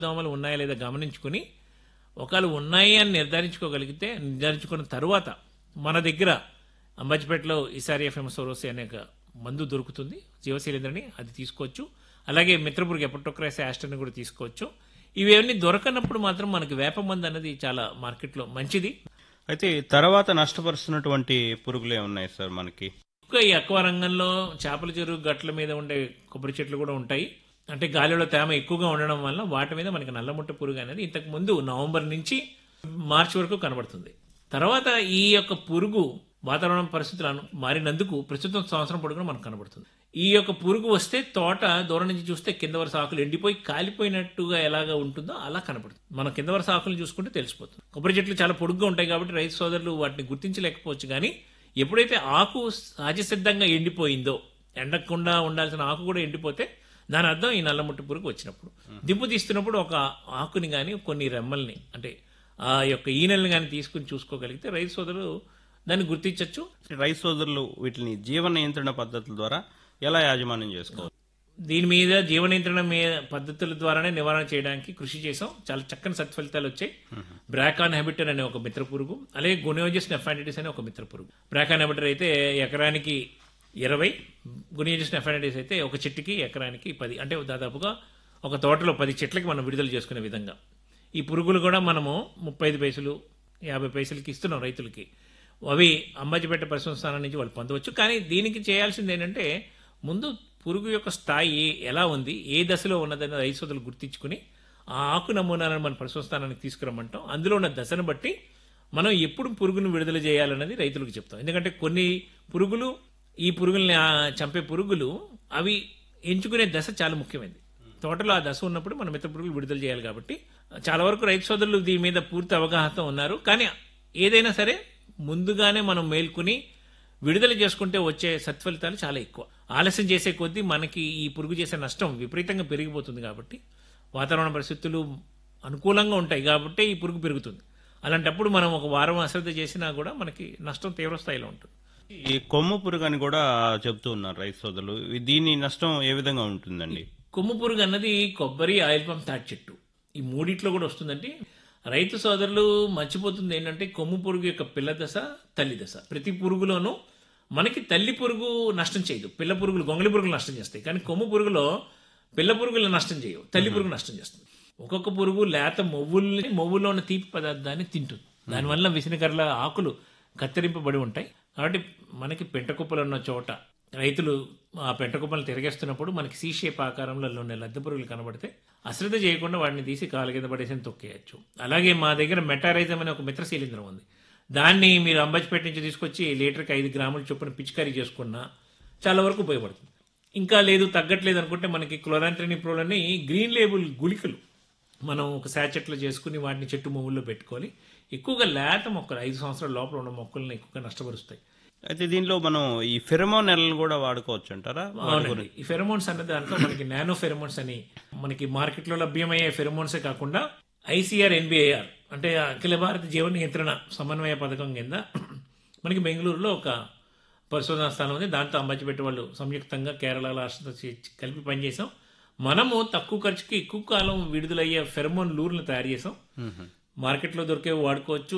దోమలు ఉన్నాయా లేదా గమనించుకుని ఒకవేళ ఉన్నాయి అని నిర్ధారించుకోగలిగితే నిర్ధారించుకున్న తరువాత మన దగ్గర అంబాజీపేటలో ఈసారి ఎఫ్ఎం సోరోసి అనే ఒక మందు దొరుకుతుంది జీవశైలేంద్రని అది తీసుకోవచ్చు అలాగే మిత్రపురికి ఎపటోక్రైస్ యాస్టర్ని కూడా తీసుకోవచ్చు ఇవన్నీ దొరకనప్పుడు మాత్రం మనకి వేప మందు అనేది చాలా మార్కెట్లో మంచిది అయితే తర్వాత నష్టపరుస్తున్నటువంటి పురుగులే ఉన్నాయి సార్ మనకి ఎక్కువ ఈ అక్వా రంగంలో చేపల చెరువు గట్ల మీద ఉండే కొబ్బరి చెట్లు కూడా ఉంటాయి అంటే గాలిలో తేమ ఎక్కువగా ఉండడం వల్ల వాటి మీద మనకి నల్లముట్ట పురుగు అనేది ఇంతకు ముందు నవంబర్ నుంచి మార్చి వరకు కనబడుతుంది తర్వాత ఈ యొక్క పురుగు వాతావరణ పరిస్థితులు అను- మారినందుకు ప్రస్తుతం సంవత్సరం పొడుగున మనకు కనబడుతుంది ఈ యొక్క పురుగు వస్తే తోట దూరం నుంచి చూస్తే కింద వరుస ఆకులు ఎండిపోయి కాలిపోయినట్టుగా ఎలాగా ఉంటుందో అలా కనబడుతుంది మన కింద వరుస ఆకులు చూసుకుంటే తెలిసిపోతుంది కొబ్బరి చెట్లు చాలా పొడుగ్గా ఉంటాయి కాబట్టి రైతు సోదరులు వాటిని గుర్తించలేకపోవచ్చు కానీ ఎప్పుడైతే ఆకు సహజసిద్ధంగా ఎండిపోయిందో ఎండకుండా ఉండాల్సిన ఆకు కూడా ఎండిపోతే దాని అర్థం ఈ నల్లముట్టు పురుగు వచ్చినప్పుడు దింపు తీస్తున్నప్పుడు ఒక ఆకుని కానీ కొన్ని రెమ్మల్ని అంటే ఆ యొక్క ఈనెల్ని కానీ తీసుకుని చూసుకోగలిగితే రైతు సోదరులు దాన్ని గుర్తించవచ్చు రైతు సోదరులు వీటిని జీవ నియంత్రణ పద్ధతుల ద్వారా ఎలా యాజమాన్యం చేసుకోవాలి దీని మీద జీవ నియంత్రణ మీద పద్ధతుల ద్వారానే నివారణ చేయడానికి కృషి చేసాం చాలా చక్కని సత్ఫలితాలు వచ్చాయి బ్రాకాన్ హెబిటర్ అనే ఒక మిత్ర పురుగు అలాగే గునియోజస్ నెఫాండిటిస్ అనే ఒక మిత్ర పురుగు బ్రాకాన్ హెబిటర్ అయితే ఎకరానికి ఇరవై గునియోజస్ నెఫాండిటిస్ అయితే ఒక చెట్టుకి ఎకరానికి పది అంటే దాదాపుగా ఒక తోటలో పది చెట్లకి మనం విడుదల చేసుకునే విధంగా ఈ పురుగులు కూడా మనము ముప్పై ఐదు పైసలు యాభై పైసలకి ఇస్తున్నాం రైతులకి అవి అంబాజీపేట పరిశ్రమ స్థానం నుంచి వాళ్ళు పొందవచ్చు కానీ దీనికి చేయాల్సింది ఏంటంటే ముందు పురుగు యొక్క స్థాయి ఎలా ఉంది ఏ దశలో ఉన్నదని రైతు సోదరులు గుర్తించుకుని ఆ ఆకు నమూనాలను మన పరిశ్రమ స్థానానికి తీసుకురమ్మంటాం అందులో ఉన్న దశను బట్టి మనం ఎప్పుడు పురుగును విడుదల చేయాలన్నది రైతులకు చెప్తాం ఎందుకంటే కొన్ని పురుగులు ఈ పురుగుల్ని ఆ, చంపే పురుగులు అవి ఎంచుకునే దశ చాలా ముఖ్యమైనది తోటలో ఆ దశ ఉన్నప్పుడు మనం మిత్ర పురుగులు విడుదల చేయాలి కాబట్టి చాలా వరకు రైతు సోదరులు దీని మీద పూర్తి అవగాహన ఉన్నారు కానీ ఏదైనా సరే ముందుగానే మనం మేల్కొని విడుదల చేసుకుంటే వచ్చే సత్ఫలితాలు చాలా ఎక్కువ ఆలస్యం చేసే కొద్దీ మనకి ఈ పురుగు చేసే నష్టం విపరీతంగా పెరిగిపోతుంది కాబట్టి వాతావరణ పరిస్థితులు అనుకూలంగా ఉంటాయి కాబట్టి ఈ పురుగు పెరుగుతుంది అలాంటప్పుడు మనం ఒక వారం అశ్రద్ధ చేసినా కూడా మనకి నష్టం తీవ్ర స్థాయిలో ఉంటుంది ఈ కొమ్ము పురుగు అని కూడా చెప్తూ ఉన్నారు రైతు సోదరులు దీని నష్టం ఏ విధంగా ఉంటుందండి కొమ్ము పురుగు అన్నది కొబ్బరి ఆయిల్ పంప్ తాటి చెట్టు ఈ మూడిట్లో కూడా వస్తుందండి రైతు సోదరులు మర్చిపోతుంది ఏంటంటే కొమ్ము పురుగు యొక్క పిల్ల దశ తల్లి దశ ప్రతి పురుగులోనూ మనకి తల్లి పురుగు నష్టం చేయదు పిల్ల పురుగులు గొంగళి పురుగులు నష్టం చేస్తాయి కానీ కొమ్ము పురుగులో పిల్ల పురుగులు నష్టం చేయవు తల్లి పురుగు నష్టం చేస్తుంది ఒక్కొక్క పురుగు లేత మొవ్వుల్ని మొవ్వులో ఉన్న తీపి పదార్థాన్ని తింటుంది దానివల్ల విసినకర్ల ఆకులు కత్తిరింపబడి ఉంటాయి కాబట్టి మనకి పెంటకుప్పలు ఉన్న చోట రైతులు ఆ పెంటకుప్పలను తిరిగేస్తున్నప్పుడు మనకి సీ షేప్ ఆకారంలో ఉన్న లద్దె పురుగులు కనబడితే అశ్రద్ధ చేయకుండా వాటిని తీసి కాలు కింద పడేసి తొక్కేయచ్చు అలాగే మా దగ్గర మెటారైజం అనే ఒక మిత్ర శీలింద్రం ఉంది దాన్ని మీరు అంబాజీపేట నుంచి తీసుకొచ్చి లీటర్కి ఐదు గ్రాముల చొప్పున పిచికారీ చేసుకున్నా చాలా వరకు ఉపయోగపడుతుంది ఇంకా లేదు తగ్గట్లేదు అనుకుంటే మనకి క్లోరాంట్రినిప్రోలని గ్రీన్ లేబుల్ గుళికలు మనం ఒక శాచెట్లో చేసుకుని వాటిని చెట్టు మొవ్వుల్లో పెట్టుకోవాలి ఎక్కువగా లేత మొక్కలు ఐదు సంవత్సరాల లోపల ఉన్న మొక్కలను ఎక్కువగా నష్టపరుస్తాయి అయితే దీనిలో మనం ఈ ఫిరమోన్ నెలలు కూడా వాడుకోవచ్చు అంటారా అవునండి ఈ ఫెరమోన్స్ అనే దాంట్లో మనకి నానో ఫెరమోన్స్ అని మనకి మార్కెట్లో లభ్యమయ్యే ఫెరమోన్సే కాకుండా ఐసీఆర్ ఎన్బిఐఆర్ అంటే అఖిల భారత జీవ నియంత్రణ సమన్వయ పథకం కింద మనకి బెంగళూరులో ఒక పరిశోధనా స్థానం ఉంది దాంతో అంబాజీపేట వాళ్ళు సంయుక్తంగా కేరళ రాష్ట్రంతో చే- కలిపి పనిచేసాం మనము తక్కువ ఖర్చుకి ఎక్కువ కాలం విడుదలయ్యే ఫెరమోన్ లూర్లను తయారు చేసాం మార్కెట్లో దొరికే వాడుకోవచ్చు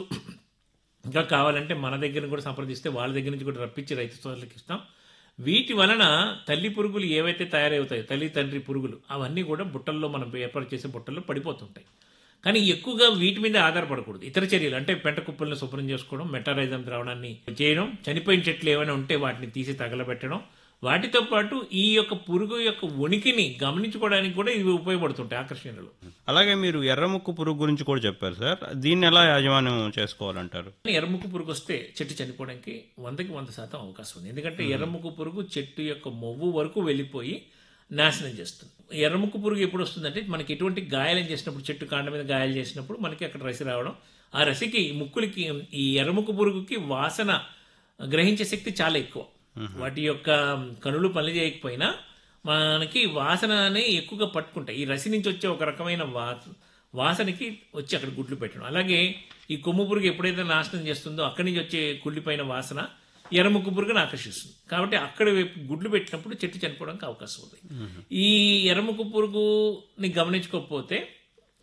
ఇంకా కావాలంటే మన దగ్గర కూడా సంప్రదిస్తే వాళ్ళ దగ్గర నుంచి కూడా రప్పించి రైతు సోదరులకు ఇస్తాం వీటి వలన తల్లి పురుగులు ఏవైతే తయారవుతాయో తల్లి తండ్రి పురుగులు అవన్నీ కూడా బుట్టల్లో మనం ఏర్పాటు చేసే బుట్టల్లో పడిపోతుంటాయి కానీ ఎక్కువగా వీటి మీద ఆధారపడకూడదు ఇతర చర్యలు అంటే పెంట కుప్పలను శుభ్రం చేసుకోవడం మెటారైజం ద్రావణాన్ని చేయడం చనిపోయిన చెట్లు ఏమైనా ఉంటే వాటిని తీసి తగలబెట్టడం వాటితో పాటు ఈ యొక్క పురుగు యొక్క ఉనికిని గమనించుకోవడానికి కూడా ఇవి ఉపయోగపడుతుంటాయి ఆకర్షణలు అలాగే మీరు ఎర్రముక్కు పురుగు గురించి కూడా చెప్పారు సార్ దీన్ని ఎలా యాజమాన్యం చేసుకోవాలంటారు ఎర్రముక్కు పురుగు వస్తే చెట్టు చనిపోవడానికి వందకి వంద శాతం అవకాశం ఉంది ఎందుకంటే ఎర్రముక్కు పురుగు చెట్టు యొక్క మొవ్వు వరకు వెళ్ళిపోయి నాశనం చేస్తుంది ఎర్రముక్కు పురుగు ఎప్పుడు వస్తుందంటే మనకి ఎటువంటి గాయాలు చేసినప్పుడు చెట్టు కాండ మీద గాయాలు చేసినప్పుడు మనకి అక్కడ రసి రావడం ఆ రసికి ముక్కులకి ఈ ఎర్రముక్కు పురుగుకి వాసన గ్రహించే శక్తి చాలా ఎక్కువ వాటి యొక్క కనులు పని చేయకపోయినా మనకి వాసనని ఎక్కువగా పట్టుకుంటాయి ఈ రసి నుంచి వచ్చే ఒక రకమైన వాస వాసనకి వచ్చి అక్కడ గుడ్లు పెట్టడం అలాగే ఈ కొమ్ము పురుగు ఎప్పుడైతే నాశనం చేస్తుందో అక్కడి నుంచి వచ్చే కుళ్ళిపోయిన వాసన ఎర్రముక్కు పురుగుని ఆకర్షిస్తుంది కాబట్టి అక్కడ వైపు గుడ్లు పెట్టినప్పుడు చెట్టు చనిపోవడానికి అవకాశం ఉంది ఈ ఎర్రముక్కు పురుగుని గమనించుకోకపోతే